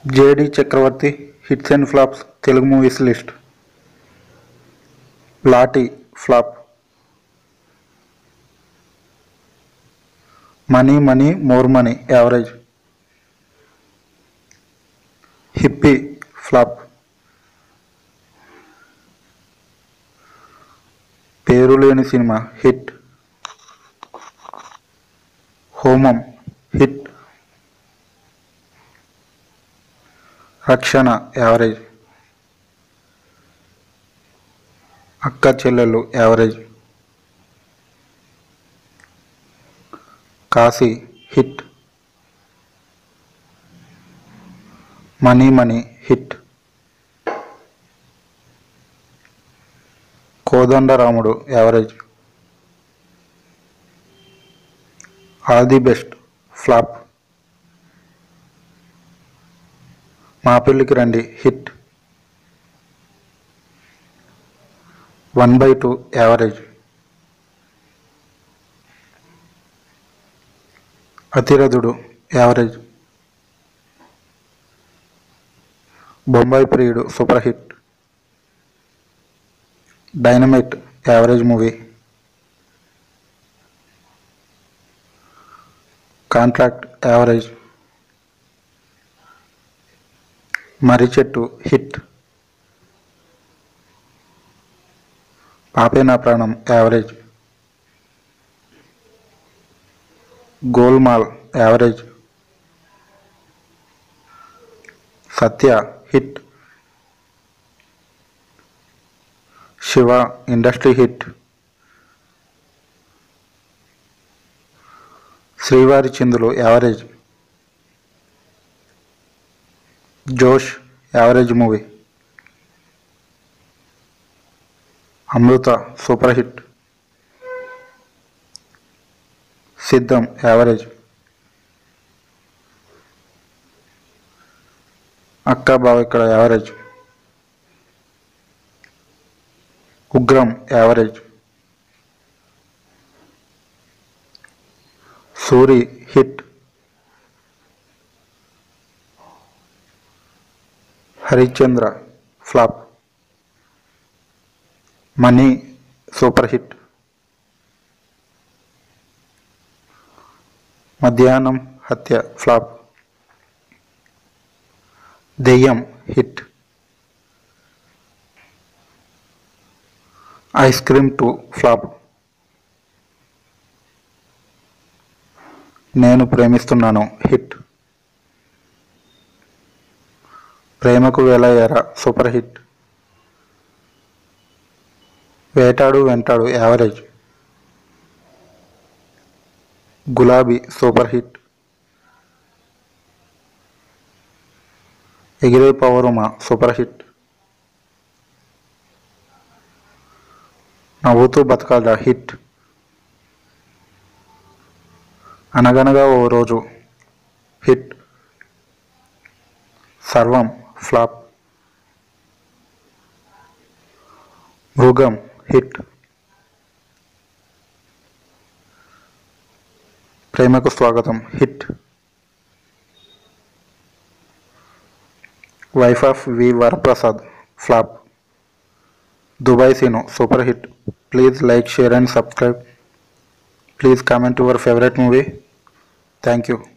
JD Chakravarthi hits and flops Telugu movies list లాటి flop money money more money average hippie flop పేరు లేని సినిమా hit Homam hit Rakshana average Akka Chellelu average Kasi hit money money hit Kodandaramudu average all the best flop Maa Pelliki Randi hit one by two average Athiradhudu average Bombayi Priyudu super hit dynamite average movie contract average Marri Chettu hit Paape Naa Pranam average Golmaal average Satya hit Shiva industry hit Srivari Chindulu average Josh average movie Amrutha super hit Siddham average Akka Bava Ikkada average Ugram average Suri hit Harishchandra flop money super hit Madhyahnam Hatya flop Deyyam hit ice cream two flop Nenu Premistunnanu hit Premaku Velayara super hit Vetadu Ventadu average Gulabi super hit Egire Paavurama super hit నవ్వుతూ బతకాల hit అనగనగా ఓ రోజు hit సర్వం flop మృగం hit Premaku Swagatham hit wife of V Varaprasad flop Dubai Seenu super hit please like share and subscribe please comment your favourite movie thank you